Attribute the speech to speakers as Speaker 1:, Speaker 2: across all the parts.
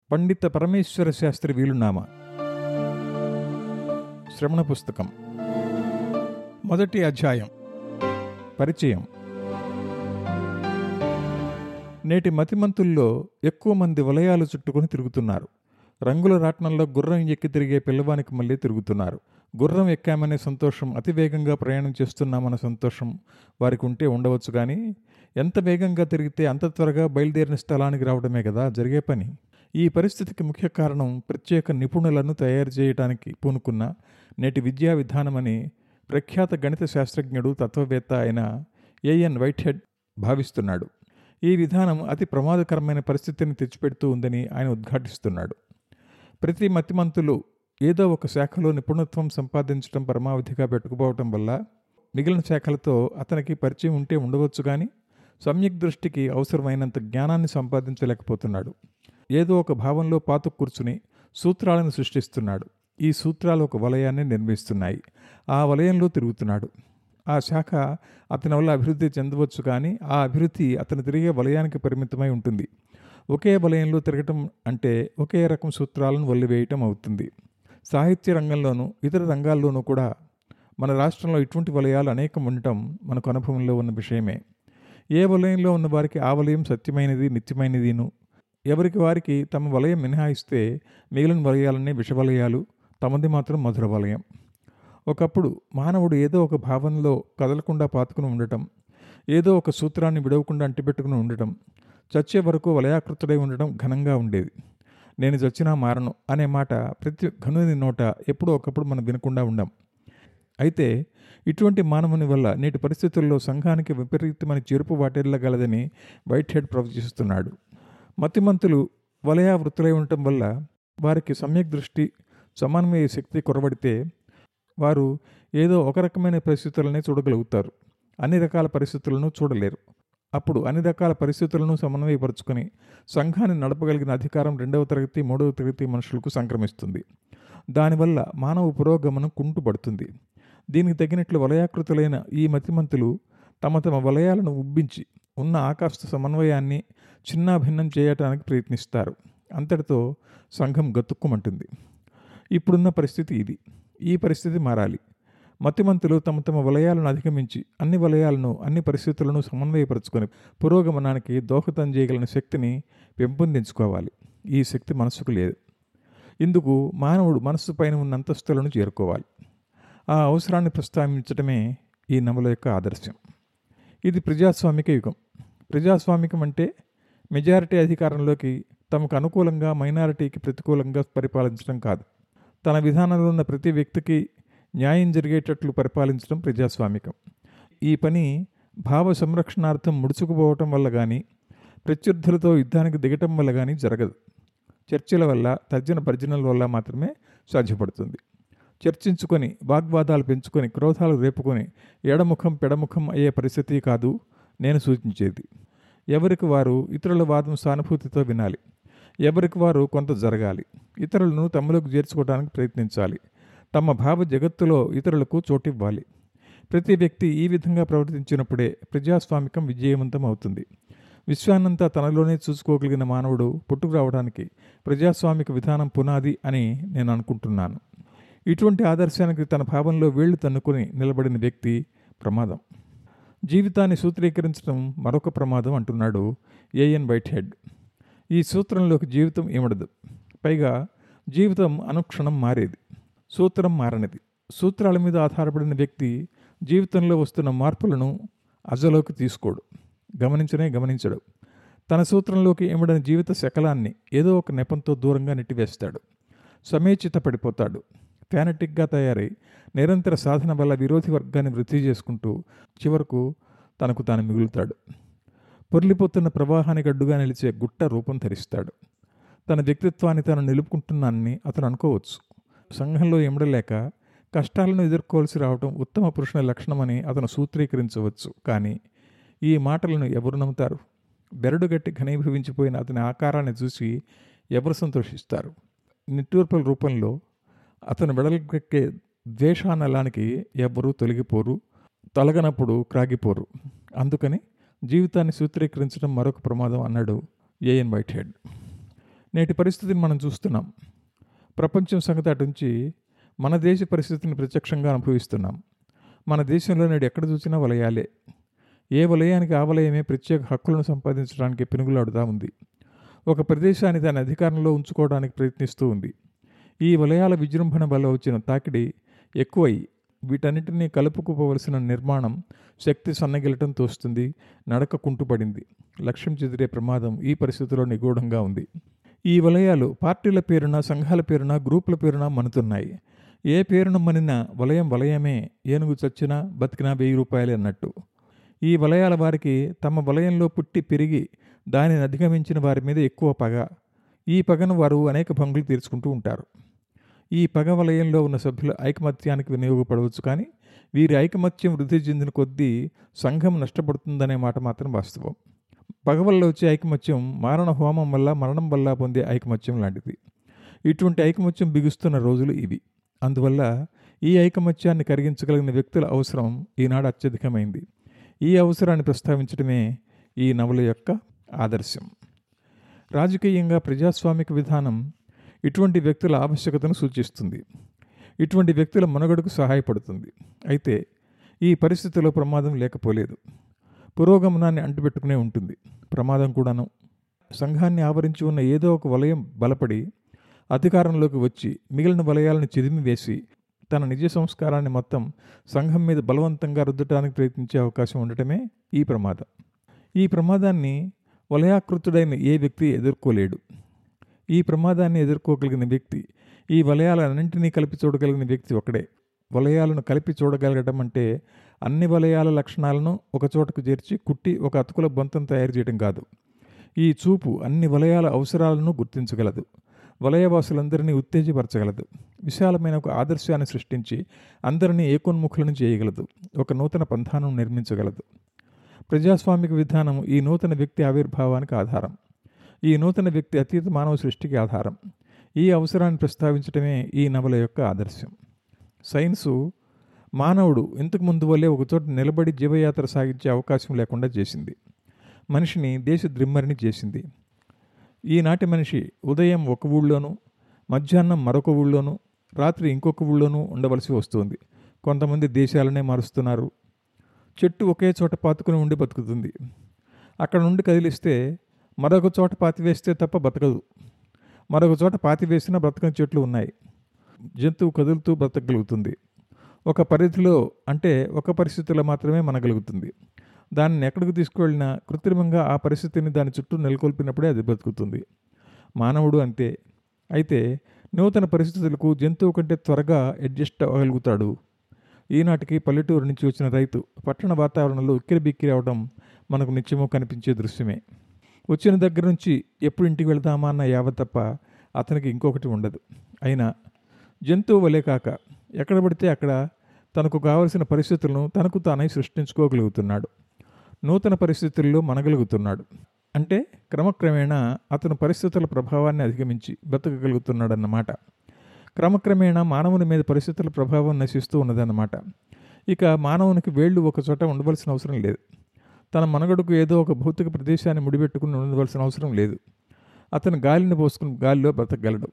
Speaker 1: పండిత పరమేశ్వర శాస్త్రి వీలునామా శ్రవణ పుస్తకం మొదటి అధ్యాయం పరిచయం నేటి మతిమంతుల్లో ఎక్కువ మంది వలయాలు చుట్టుకొని తిరుగుతున్నారు రంగుల రాట్నంలో గుర్రం ఎక్కి తిరిగే పిల్లవానికి మళ్ళీ తిరుగుతున్నారు గుర్రం ఎక్కామనే సంతోషం అతి వేగంగా ప్రయాణం చేస్తున్నామన్న సంతోషం వారికి ఉంటే ఉండవచ్చు కానీ ఎంత వేగంగా తిరిగితే అంత త్వరగా బయలుదేరిన స్థలానికి రావడమే కదా జరిగే పని ఈ పరిస్థితికి ముఖ్య కారణం ప్రత్యేక నిపుణులను తయారు చేయడానికి పూనుకున్న నేటి విద్యా విధానమని ప్రఖ్యాత గణిత శాస్త్రజ్ఞుడు తత్వవేత్త అయిన ఏఎన్ వైట్హెడ్ భావిస్తున్నాడు ఈ విధానం అతి ప్రమాదకరమైన పరిస్థితిని తెచ్చిపెడుతూ ఉందని ఆయన ఉద్ఘాటిస్తున్నాడు ప్రతి మతిమంతులు ఏదో ఒక శాఖలో నిపుణత్వం సంపాదించడం పరమావధిగా పెట్టుకుపోవటం వల్ల మిగిలిన శాఖలతో అతనికి పరిచయం ఉంటే ఉండవచ్చు కానీ సమ్యక్ దృష్టికి అవసరమైనంత జ్ఞానాన్ని సంపాదించలేకపోతున్నాడు ఏదో ఒక భావంలో పాతు కూర్చుని సూత్రాలను సృష్టిస్తున్నాడు ఈ సూత్రాలు ఒక వలయాన్ని నిర్మిస్తున్నాయి ఆ వలయంలో తిరుగుతున్నాడు ఆ శాఖ అతని వల్ల అభివృద్ధి చెందవచ్చు కానీ ఆ అభివృద్ధి అతను తిరిగే వలయానికి పరిమితమై ఉంటుంది ఒకే వలయంలో తిరగటం అంటే ఒకే రకం సూత్రాలను వల్లివేయటం అవుతుంది సాహిత్య రంగంలోనూ ఇతర రంగాల్లోనూ కూడా మన రాష్ట్రంలో ఇటువంటి వలయాలు అనేకం ఉండటం మనకు అనుభవంలో ఉన్న విషయమే ఏ వలయంలో ఉన్న వారికి ఆ వలయం సత్యమైనది నిత్యమైనదిను ఎవరికి వారికి తమ వలయం మినహాయిస్తే మిగిలిన వలయాలన్నీ విషవలయాలు తమది మాత్రం మధుర వలయం ఒకప్పుడు మానవుడు ఏదో ఒక భావనలో కదలకుండా పాతుకుని ఉండటం ఏదో ఒక సూత్రాన్ని విడవకుండా అంటిపెట్టుకుని ఉండటం చచ్చే వరకు వలయాకృతుడై ఉండటం ఘనంగా ఉండేది నేను చచ్చినా మారను అనే మాట ప్రతి ఘనుని నోట ఎప్పుడో ఒకప్పుడు మనం వినకుండా ఉండం అయితే ఇటువంటి మానవుని వల్ల నేటి పరిస్థితుల్లో సంఘానికి విపరీతమైన చెరుపు వాటిల్లగలదని వైట్ హెడ్ ప్రవచిస్తున్నాడు మతిమంతులు వలయావృత్తులై ఉండటం వల్ల వారికి సమ్యక్ దృష్టి సమన్వయ శక్తి కొరబడితే వారు ఏదో ఒక రకమైన పరిస్థితులనే చూడగలుగుతారు అన్ని రకాల పరిస్థితులను చూడలేరు అప్పుడు అన్ని రకాల పరిస్థితులను సమన్వయపరుచుకొని సంఘాన్ని నడపగలిగిన అధికారం రెండవ తరగతి మూడవ తరగతి మనుషులకు సంక్రమిస్తుంది దానివల్ల మానవ పురోగమనం కుంటుపడుతుంది దీనికి తగినట్లు వలయాకృతులైన ఈ మతిమంతులు తమ తమ వలయాలను ఉబ్బించి ఉన్న ఆకాశ సమన్వయాన్ని చిన్నాభిన్నం చేయటానికి ప్రయత్నిస్తారు అంతటితో సంఘం గతుక్కుమంటుంది ఇప్పుడున్న పరిస్థితి ఇది ఈ పరిస్థితి మారాలి మతిమంతులు తమ తమ వలయాలను అధిగమించి అన్ని వలయాలను అన్ని పరిస్థితులను సమన్వయపరుచుకొని పురోగమనానికి దోహదం చేయగలిగిన శక్తిని పెంపొందించుకోవాలి ఈ శక్తి మనసుకు లేదు ఇందుకు మానవుడు మనస్సు పైన ఉన్న అంతస్తులను చేరుకోవాలి ఆ అవసరాన్ని ప్రస్తావించడమే ఈ నవల యొక్క ఆదర్శం ఇది ప్రజాస్వామిక యుగం ప్రజాస్వామికం అంటే మెజారిటీ అధికారంలోకి తమకు అనుకూలంగా మైనారిటీకి ప్రతికూలంగా పరిపాలించడం కాదు తన విధానంలో ఉన్న ప్రతి వ్యక్తికి న్యాయం జరిగేటట్లు పరిపాలించడం ప్రజాస్వామికం ఈ పని భావ సంరక్షణార్థం ముడుచుకుపోవటం వల్ల కానీ ప్రత్యర్థులతో యుద్ధానికి దిగటం వల్ల కానీ జరగదు చర్చల వల్ల తర్జన భర్జనల వల్ల మాత్రమే సాధ్యపడుతుంది చర్చించుకొని వాగ్వాదాలు పెంచుకొని క్రోధాలు రేపుకొని ఎడముఖం పెడముఖం అయ్యే పరిస్థితి కాదు నేను సూచించేది ఎవరికి వారు ఇతరుల వాదం సానుభూతితో వినాలి ఎవరికి వారు కొంత జరగాలి ఇతరులను తమలోకి చేర్చుకోవడానికి ప్రయత్నించాలి తమ భావ జగత్తులో ఇతరులకు చోటివ్వాలి ప్రతి వ్యక్తి ఈ విధంగా ప్రవర్తించినప్పుడే ప్రజాస్వామికం విజయవంతం అవుతుంది విశ్వాన్నంతా తనలోనే చూసుకోగలిగిన మానవుడు పుట్టుకు రావడానికి ప్రజాస్వామిక విధానం పునాది అని నేను అనుకుంటున్నాను ఇటువంటి ఆదర్శానికి తన భావంలో వేళ్లు తన్నుకొని నిలబడిన వ్యక్తి ప్రమాదం జీవితాన్ని సూత్రీకరించడం మరొక ప్రమాదం అంటున్నాడు ఏఎన్ వైట్ హెడ్ ఈ సూత్రంలోకి జీవితం ఇమడదు పైగా జీవితం అనుక్షణం మారేది సూత్రం మారనిది సూత్రాల మీద ఆధారపడిన వ్యక్తి జీవితంలో వస్తున్న మార్పులను అజలోకి తీసుకోడు గమనించనే గమనించడు తన సూత్రంలోకి ఇమడని జీవిత శకలాన్ని ఏదో ఒక నెపంతో దూరంగా నెట్టివేస్తాడు సమేచిత పడిపోతాడు ఫ్యానటిక్గా తయారై నిరంతర సాధన వల్ల విరోధి వర్గాన్ని వృద్ధి చేసుకుంటూ చివరకు తనకు తాను మిగులుతాడు పొర్లిపోతున్న ప్రవాహానికి అడ్డుగా నిలిచే గుట్ట రూపం ధరిస్తాడు తన వ్యక్తిత్వాన్ని తాను నిలుపుకుంటున్నానని అతను అనుకోవచ్చు సంఘంలో ఎమడలేక కష్టాలను ఎదుర్కోవాల్సి రావటం ఉత్తమ పురుషుని లక్షణమని అతను సూత్రీకరించవచ్చు కానీ ఈ మాటలను ఎవరు నమ్ముతారు బెరడుగట్టి ఘనీభవించిపోయిన అతని ఆకారాన్ని చూసి ఎవరు సంతోషిస్తారు నిట్టూర్పుల రూపంలో అతను వెడలకెక్కే ద్వేషానలానికి ఎవ్వరూ తొలగిపోరు తొలగనప్పుడు క్రాగిపోరు అందుకని జీవితాన్ని సూత్రీకరించడం మరొక ప్రమాదం అన్నాడు ఏఎన్ వైట్ హెడ్ నేటి పరిస్థితిని మనం చూస్తున్నాం ప్రపంచం సంగతి అటుంచి మన దేశ పరిస్థితిని ప్రత్యక్షంగా అనుభవిస్తున్నాం మన దేశంలో నేడు ఎక్కడ చూసినా వలయాలే ఏ వలయానికి ఆ వలయమే ప్రత్యేక హక్కులను సంపాదించడానికి పెనుగులాడుతూ ఉంది ఒక ప్రదేశాన్ని దాని అధికారంలో ఉంచుకోవడానికి ప్రయత్నిస్తూ ఉంది ఈ వలయాల విజృంభణ వల్ల వచ్చిన తాకిడి ఎక్కువై వీటన్నిటినీ కలుపుకుపోవలసిన నిర్మాణం శక్తి సన్నగిలటం తోస్తుంది నడక కుంటుపడింది లక్ష్యం చెదిరే ప్రమాదం ఈ పరిస్థితిలో నిగూఢంగా ఉంది ఈ వలయాలు పార్టీల పేరున సంఘాల పేరున గ్రూపుల పేరున మనుతున్నాయి ఏ పేరున మనిన వలయం వలయమే ఏనుగు చచ్చినా బతికినా వెయ్యి రూపాయలే అన్నట్టు ఈ వలయాల వారికి తమ వలయంలో పుట్టి పెరిగి దానిని అధిగమించిన వారి మీద ఎక్కువ పగ ఈ పగను వారు అనేక భంగులు తీర్చుకుంటూ ఉంటారు ఈ పగ వలయంలో ఉన్న సభ్యుల ఐకమత్యానికి వినియోగపడవచ్చు కానీ వీరి ఐకమత్యం వృద్ధి చెందిన కొద్దీ సంఘం నష్టపడుతుందనే మాట మాత్రం వాస్తవం పగ వల్ల వచ్చే ఐకమత్యం మారణ హోమం వల్ల మరణం వల్ల పొందే ఐకమత్యం లాంటిది ఇటువంటి ఐకమత్యం బిగుస్తున్న రోజులు ఇవి అందువల్ల ఈ ఐకమత్యాన్ని కరిగించగలిగిన వ్యక్తుల అవసరం ఈనాడు అత్యధికమైంది ఈ అవసరాన్ని ప్రస్తావించడమే ఈ నవల యొక్క ఆదర్శం రాజకీయంగా ప్రజాస్వామిక విధానం ఇటువంటి వ్యక్తుల ఆవశ్యకతను సూచిస్తుంది ఇటువంటి వ్యక్తుల మనుగడకు సహాయపడుతుంది అయితే ఈ పరిస్థితిలో ప్రమాదం లేకపోలేదు పురోగమనాన్ని అంటుపెట్టుకునే ఉంటుంది ప్రమాదం కూడాను సంఘాన్ని ఆవరించి ఉన్న ఏదో ఒక వలయం బలపడి అధికారంలోకి వచ్చి మిగిలిన వలయాలను చిదిమివేసి తన నిజ సంస్కారాన్ని మొత్తం సంఘం మీద బలవంతంగా రుద్దటానికి ప్రయత్నించే అవకాశం ఉండటమే ఈ ప్రమాదం ఈ ప్రమాదాన్ని వలయాకృతుడైన ఏ వ్యక్తి ఎదుర్కోలేడు ఈ ప్రమాదాన్ని ఎదుర్కోగలిగిన వ్యక్తి ఈ వలయాలన్నింటినీ కలిపి చూడగలిగిన వ్యక్తి ఒకడే వలయాలను కలిపి చూడగలగడం అంటే అన్ని వలయాల లక్షణాలను ఒక చోటకు చేర్చి కుట్టి ఒక అతుకుల బొంతం తయారు చేయడం కాదు ఈ చూపు అన్ని వలయాల అవసరాలను గుర్తించగలదు వలయవాసులందరినీ ఉత్తేజపరచగలదు విశాలమైన ఒక ఆదర్శాన్ని సృష్టించి అందరినీ ఏకోన్ముఖులను చేయగలదు ఒక నూతన పంథానం నిర్మించగలదు ప్రజాస్వామిక విధానం ఈ నూతన వ్యక్తి ఆవిర్భావానికి ఆధారం ఈ నూతన వ్యక్తి అతీత మానవ సృష్టికి ఆధారం ఈ అవసరాన్ని ప్రస్తావించడమే ఈ నవల యొక్క ఆదర్శం సైన్సు మానవుడు ఇంతకు ముందు వల్లే ఒకచోట నిలబడి జీవయాత్ర సాగించే అవకాశం లేకుండా చేసింది మనిషిని దేశ ద్రిమ్మరిని చేసింది ఈనాటి మనిషి ఉదయం ఒక ఊళ్ళోనూ మధ్యాహ్నం మరొక ఊళ్ళోనూ రాత్రి ఇంకొక ఊళ్ళోనూ ఉండవలసి వస్తుంది కొంతమంది దేశాలనే మారుస్తున్నారు చెట్టు ఒకే చోట పాతుకుని ఉండి బతుకుతుంది అక్కడ నుండి కదిలిస్తే మరొక చోట పాతివేస్తే తప్ప బతకదు మరొక చోట పాతివేసిన బ్రతకని చెట్లు ఉన్నాయి జంతువు కదులుతూ బ్రతకగలుగుతుంది ఒక పరిధిలో అంటే ఒక పరిస్థితిలో మాత్రమే మనగలుగుతుంది దానిని ఎక్కడికి తీసుకువెళ్ళినా కృత్రిమంగా ఆ పరిస్థితిని దాని చుట్టూ నెలకొల్పినప్పుడే అది బతుకుతుంది మానవుడు అంతే అయితే నూతన పరిస్థితులకు జంతువు కంటే త్వరగా అడ్జస్ట్ అవ్వగలుగుతాడు ఈనాటికి పల్లెటూరు నుంచి వచ్చిన రైతు పట్టణ వాతావరణంలో ఉక్కిరి బిక్కిరి అవడం మనకు నిత్యమో కనిపించే దృశ్యమే వచ్చిన దగ్గర నుంచి ఎప్పుడు ఇంటికి వెళ్తామా అన్న యావ తప్ప అతనికి ఇంకొకటి ఉండదు అయినా జంతువు వలే కాక ఎక్కడ పడితే అక్కడ తనకు కావలసిన పరిస్థితులను తనకు తానై సృష్టించుకోగలుగుతున్నాడు నూతన పరిస్థితుల్లో మనగలుగుతున్నాడు అంటే క్రమక్రమేణా అతను పరిస్థితుల ప్రభావాన్ని అధిగమించి బతకగలుగుతున్నాడన్నమాట క్రమక్రమేణా మానవుని మీద పరిస్థితుల ప్రభావం నశిస్తూ ఉన్నదన్నమాట ఇక మానవునికి వేళ్ళు ఒక చోట ఉండవలసిన అవసరం లేదు తన మనగడుకు ఏదో ఒక భౌతిక ప్రదేశాన్ని ముడిపెట్టుకుని ఉండవలసిన అవసరం లేదు అతను గాలిని పోసుకుని గాలిలో బ్రతకగలడు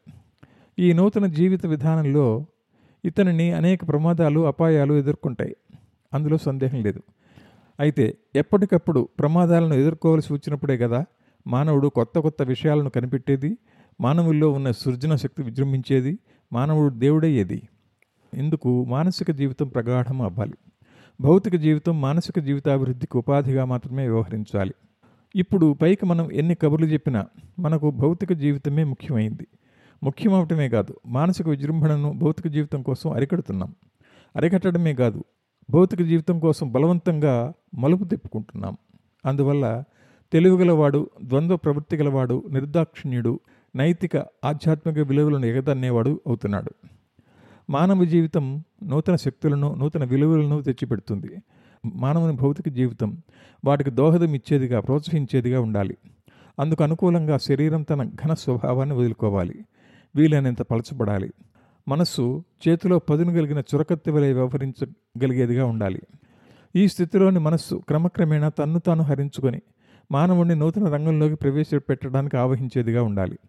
Speaker 1: ఈ నూతన జీవిత విధానంలో ఇతనిని అనేక ప్రమాదాలు అపాయాలు ఎదుర్కొంటాయి అందులో సందేహం లేదు అయితే ఎప్పటికప్పుడు ప్రమాదాలను ఎదుర్కోవలసి వచ్చినప్పుడే కదా మానవుడు కొత్త కొత్త విషయాలను కనిపెట్టేది మానవుల్లో ఉన్న సృజన శక్తి విజృంభించేది మానవుడు దేవుడయ్యేది ఇందుకు మానసిక జీవితం ప్రగాఢం అవ్వాలి భౌతిక జీవితం మానసిక జీవితాభివృద్ధికి ఉపాధిగా మాత్రమే వ్యవహరించాలి ఇప్పుడు పైకి మనం ఎన్ని కబుర్లు చెప్పినా మనకు భౌతిక జీవితమే ముఖ్యమైంది ముఖ్యమవటమే కాదు మానసిక విజృంభణను భౌతిక జీవితం కోసం అరికడుతున్నాం అరికట్టడమే కాదు భౌతిక జీవితం కోసం బలవంతంగా మలుపు తిప్పుకుంటున్నాం అందువల్ల తెలివిగలవాడు ద్వంద్వ ప్రవృత్తి గలవాడు నిర్దాక్షిణ్యుడు నైతిక ఆధ్యాత్మిక విలువలను ఎగదన్నేవాడు అవుతున్నాడు మానవ జీవితం నూతన శక్తులను నూతన విలువలను తెచ్చిపెడుతుంది మానవుని భౌతిక జీవితం వాటికి దోహదం ఇచ్చేదిగా ప్రోత్సహించేదిగా ఉండాలి అందుకు అనుకూలంగా శరీరం తన ఘన స్వభావాన్ని వదులుకోవాలి వీలైనంత పలచబడాలి మనస్సు చేతిలో పదును కలిగిన చురకత్తి వలె వ్యవహరించగలిగేదిగా ఉండాలి ఈ స్థితిలోని మనస్సు క్రమక్రమేణా తన్ను తాను హరించుకొని మానవుడిని నూతన రంగంలోకి ప్రవేశపెట్టడానికి ఆవహించేదిగా ఉండాలి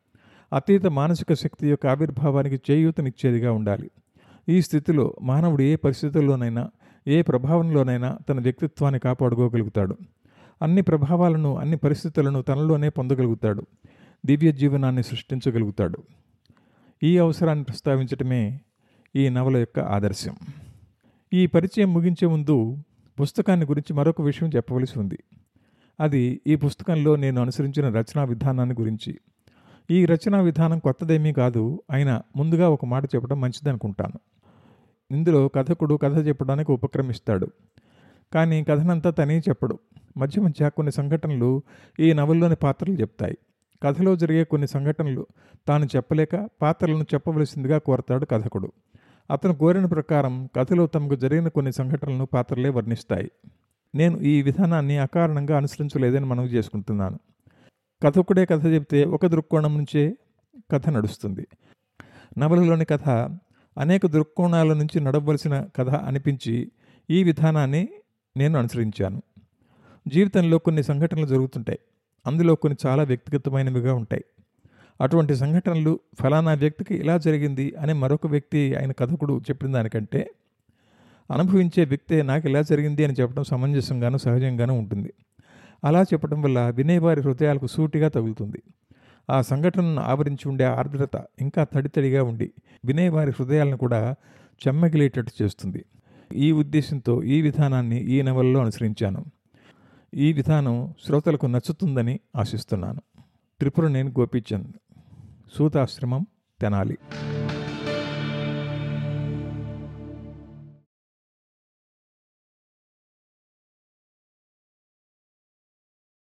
Speaker 1: అతీత మానసిక శక్తి యొక్క ఆవిర్భావానికి చేయూతనిచ్చేదిగా ఉండాలి ఈ స్థితిలో మానవుడు ఏ పరిస్థితుల్లోనైనా ఏ ప్రభావంలోనైనా తన వ్యక్తిత్వాన్ని కాపాడుకోగలుగుతాడు అన్ని ప్రభావాలను అన్ని పరిస్థితులను తనలోనే పొందగలుగుతాడు దివ్య జీవనాన్ని సృష్టించగలుగుతాడు ఈ అవసరాన్ని ప్రస్తావించటమే ఈ నవల యొక్క ఆదర్శం ఈ పరిచయం ముగించే ముందు పుస్తకాన్ని గురించి మరొక విషయం చెప్పవలసి ఉంది అది ఈ పుస్తకంలో నేను అనుసరించిన రచనా విధానాన్ని గురించి ఈ రచనా విధానం కొత్తదేమీ కాదు అయినా ముందుగా ఒక మాట చెప్పడం మంచిదనుకుంటాను ఇందులో కథకుడు కథ చెప్పడానికి ఉపక్రమిస్తాడు కానీ కథనంతా తనే చెప్పడు మధ్య మధ్య కొన్ని సంఘటనలు ఈ నవల్లోని పాత్రలు చెప్తాయి కథలో జరిగే కొన్ని సంఘటనలు తాను చెప్పలేక పాత్రలను చెప్పవలసిందిగా కోరతాడు కథకుడు అతను కోరిన ప్రకారం కథలో తమకు జరిగిన కొన్ని సంఘటనలను పాత్రలే వర్ణిస్తాయి నేను ఈ విధానాన్ని అకారణంగా అనుసరించలేదని మనవి చేసుకుంటున్నాను కథకుడే కథ చెప్తే ఒక దృక్కోణం నుంచే కథ నడుస్తుంది నవలలోని కథ అనేక దృక్కోణాల నుంచి నడవలసిన కథ అనిపించి ఈ విధానాన్ని నేను అనుసరించాను జీవితంలో కొన్ని సంఘటనలు జరుగుతుంటాయి అందులో కొన్ని చాలా వ్యక్తిగతమైనవిగా ఉంటాయి అటువంటి సంఘటనలు ఫలానా వ్యక్తికి ఇలా జరిగింది అని మరొక వ్యక్తి ఆయన కథకుడు చెప్పిన దానికంటే అనుభవించే వ్యక్తే నాకు ఇలా జరిగింది అని చెప్పడం సమంజసంగాను సహజంగానూ ఉంటుంది అలా చెప్పడం వల్ల వినేవారి హృదయాలకు సూటిగా తగులుతుంది ఆ సంఘటనను ఆవరించి ఉండే ఆర్ద్రత ఇంకా తడితడిగా ఉండి వినేవారి హృదయాలను కూడా చెమ్మగిలేటట్టు చేస్తుంది ఈ ఉద్దేశంతో ఈ విధానాన్ని ఈ నవలలో అనుసరించాను ఈ విధానం శ్రోతలకు నచ్చుతుందని ఆశిస్తున్నాను త్రిపుర నేను గోపీచంద్ సూతాశ్రమం తెనాలి